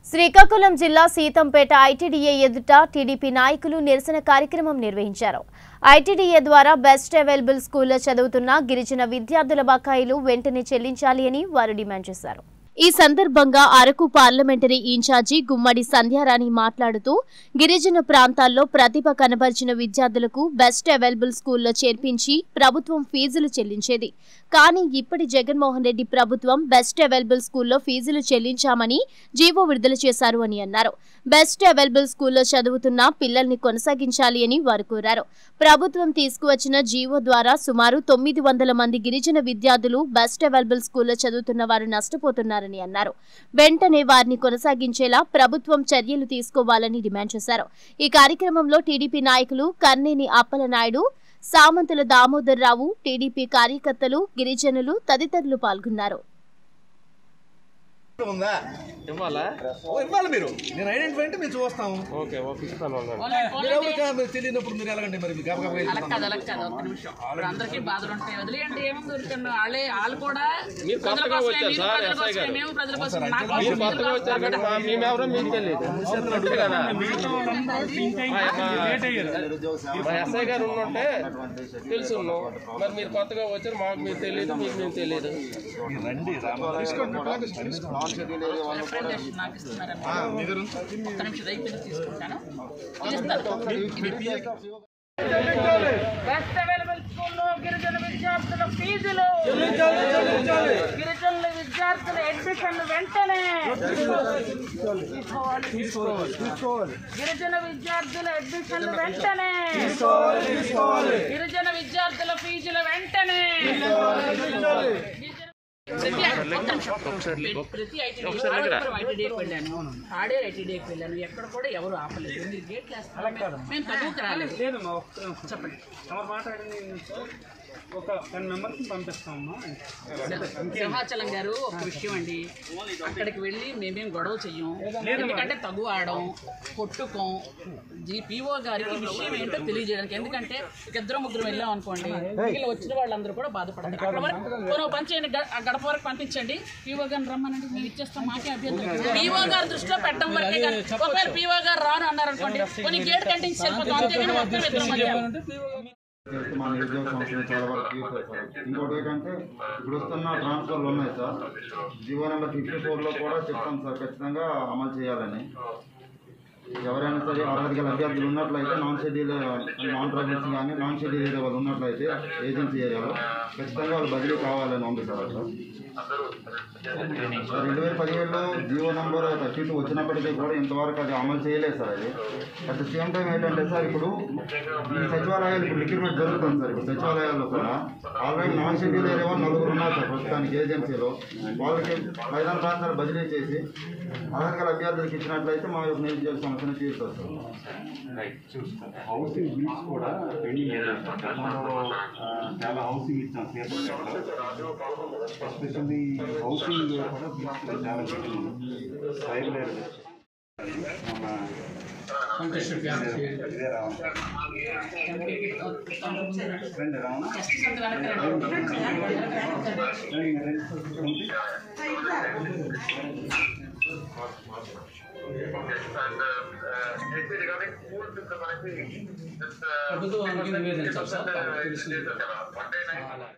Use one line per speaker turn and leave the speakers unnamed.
శ్రీకాకుళం జిల్లా సీతంపేట ఐటీడీఏ ఎదుట టీడీపీ నాయకులు నిరసన కార్యక్రమం నిర్వహించారు ఐటీడీఏ ద్వారా బెస్ట్ అవైలబుల్ స్కూల్లో చదువుతున్న గిరిజన విద్యార్థుల బకాయిలు వెంటనే చెల్లించాలి అని వారు డిమాండ్ చేశారు ఈ సందర్భంగా అరకు పార్లమెంటరీ ఇన్ఛార్జి గుమ్మడి సంధ్యారాణి మాట్లాడుతూ గిరిజన ప్రాంతాల్లో ప్రతిభ కనబరిచిన విద్యార్థులకు బెస్ట్ అవైలబుల్ స్కూల్లో చేర్పించి ప్రభుత్వం ఫీజులు చెల్లించేది కానీ ఇప్పటి జగన్మోహన్ రెడ్డి ప్రభుత్వం బెస్ట్ అవైలబుల్ స్కూల్లో ఫీజులు చెల్లించామని జీవో విడుదల చేశారు అని అన్నారు బెస్ట్ అవైలబుల్ స్కూల్లో చదువుతున్న పిల్లల్ని కొనసాగించాలి అని వారు కోరారు ప్రభుత్వం తీసుకువచ్చిన జీవో ద్వారా సుమారు తొమ్మిది వందల మంది గిరిజన విద్యార్థులు బెస్ట్ అవైలబుల్ స్కూల్లో చదువుతున్న వారు నష్టపోతున్నారని అన్నారు వెంటనే వారిని కొనసాగించేలా ప్రభుత్వం చర్యలు తీసుకోవాలని డిమాండ్ చేశారు ఈ కార్యక్రమంలో టీడీపీ నాయకులు కర్నేని అప్పలనాయుడు సామంతుల దామోదర్ రావు టీడీపీ కార్యకర్తలు గిరిజనులు తదితరులు పాల్గొన్నారు
ఉందా
ఇవ్వాలా
ఓ, ఇవ్వాలి మీరు నేను ఐడెంటిఫై అంటే మేము చూస్తాము
ఓకే ఓకే ఇస్తాను ఉండండి.
మీరు ఎవరు కా- మీరు తెలియనప్పుడు మీరు ఎలాగండి మరి మీకు గబగబా
అలా
వెళ్ళిపోతాం.
కాదు అలా కాదు ఒక్క నిమిషం ఇప్పుడు అందరికీ బాధలు ఉంటాయి వదిలేయండి ఏమేమి దొరికండి వాళ్ళే వాళ్ళు కూడా
మీరు
ప్రజల
కొత్తగా
కోసమే,
వచ్చారు
మీరు
సార్,
ప్రజల
ఎస్ఐ
కోసమే,
గారు.
మేము ప్రజల కోసం నా
మీరు
కోసం
కొత్తగా వచ్చారు కానీ మా మేమెవరో మీకు తెలియదు అంతే కదా మా- మా ఎస్ఐ గారు ఉంటే తెలుసు మరి మీరు కొత్తగా వచ్చారు మాకు మీరు తెలియదు మీకు మేము తెలియదు
మీరు రండి రామ
రిప్రజెంటేషన్ నాకు ఇస్తున్నారని ఒక్క నిమిషం అయిపోయింది తీసుకుంటాను ఇస్తాను బెస్ట్ అవైలబుల్ స్కూల్లో గిరిజన విద్యార్థుల ఫీజులు గిరిజనుల విద్యార్థుల అడ్మిషన్ వెంటనే తీసుకోవాలి. గిరిజన విద్యార్థుల అడ్మిషన్ వెంటనే గిరిజన విద్యార్థుల ఫీజుల వెంటనే ప్రతి ఒక్క నిమిషం. ప్రతి ఐటీ ఐటీడీకి వెళ్ళాను ఆడే ఐటీడీకి వెళ్ళాను ఎక్కడ కూడా ఎవరు ఆపలేదు మీరు గేట్లు వేస్తారు మేము తగ్గుకు రాలేదు
లేదమ్మా ఒక్క
చెప్పండి
తమరు మాట్లాడింది ఒక టెన్ మెంబర్స్ని పంపిస్తామమ్మా
సింహాచలం గారు ఒక విషయం అండి అక్కడికి వెళ్ళి మేమేం గొడవ చెయ్యం ఎందుకంటే తగు ఆడడం కొట్టుకోం జీ పీఓ గారికి విషయం ఏంటో తెలియజేయడానికి ఎందుకంటే ఒక ఇద్దరు ముగ్గురు వెళ్ళాం అనుకోండి మిగిలిన వచ్చిన వాళ్ళందరూ కూడా బాధపడాలి అక్కడ వరకు పోనీ ఓ పని చేయండి గ- ఆ గడప వరకు పంపించండి పీఓ గారిని రమ్మనండి మేము ఇచ్చేస్తాం మాకే అభ్యర్థం పీఓ గారు దృష్టిలో పెట్టడం వరకే కాదు. ఒకవేళ పీఓ గారు రాను అన్నారు అనుకోండి కొన్ని గేట్ కంటించి వెళ్ళిపోతాం అంతేగాని మొత్తం ఇద్దరం మధ్య
మా నిరుద్యోగ సంస్థలు చాలా వరకు యూజ్ అవుతారు ఇంకోటి ఏంటంటే ఇప్పుడు వస్తున్న ట్రాన్స్ఫర్లు ఉన్నాయి సార్ జీవో నెంబర్ ఫిఫ్టీ ఫోర్లో కూడా చెప్తాం సార్ ఖచ్చితంగా అమలు చేయాలని ఎవరైనా సరే అర్హత గల అభ్యర్థులు ఉన్నట్లయితే నాన్ షెడ్యూల్ నాన్ ట్రైబల్స్ కానీ నాన్ షెడ్యూల్ ఏరియా వాళ్ళు ఉన్నట్లయితే ఏజెన్సీ ఏరియాలో ఖచ్చితంగా వాళ్ళు బదిలీ కావాలని ఉంది సార్ అట్లా రెండు వేల పదిహేడులో జియో నంబర్ థర్టీ టూ వచ్చినప్పటికీ కూడా ఇంతవరకు అది అమలు చేయలేదు సార్ అది అట్ ద సేమ్ టైం ఏంటంటే సార్ ఇప్పుడు ఈ సచివాలయాలు ఇప్పుడు రిక్రూట్మెంట్ జరుగుతుంది సార్ ఇప్పుడు సచివాలయాల్లో కూడా ఆల్రెడీ నాన్ షెడ్యూల్ ఏరియా వాళ్ళు నలుగురు ఉన్నారు సార్ ప్రస్తుతానికి ఏజెన్సీలో వాళ్ళకి మైదాన ప్రాంతాలు బదిలీ చేసి అర్హత గల అభ్యర్థులకు ఇచ్చినట్లయితే మా యొక్క నిరుద్యోగ సమస్యను తీరుస్తారు సార్
హౌసింగ్ బిల్స్ కూడా పెండింగ్ లేదు గతంలో ఆ, చాలా హౌసింగ్ ఇచ్చాం పేపర్ ఎస్పెషల్లీ హౌసింగ్ కూడా బిల్స్ కూడా చాలా పెండింగ్ ఉంది ట్రైబల్ మన ఇదే రావాలి రండి రావణ రండి రండి
ప్రభుత్వం నివేదించాలి సార్ తెలిసింది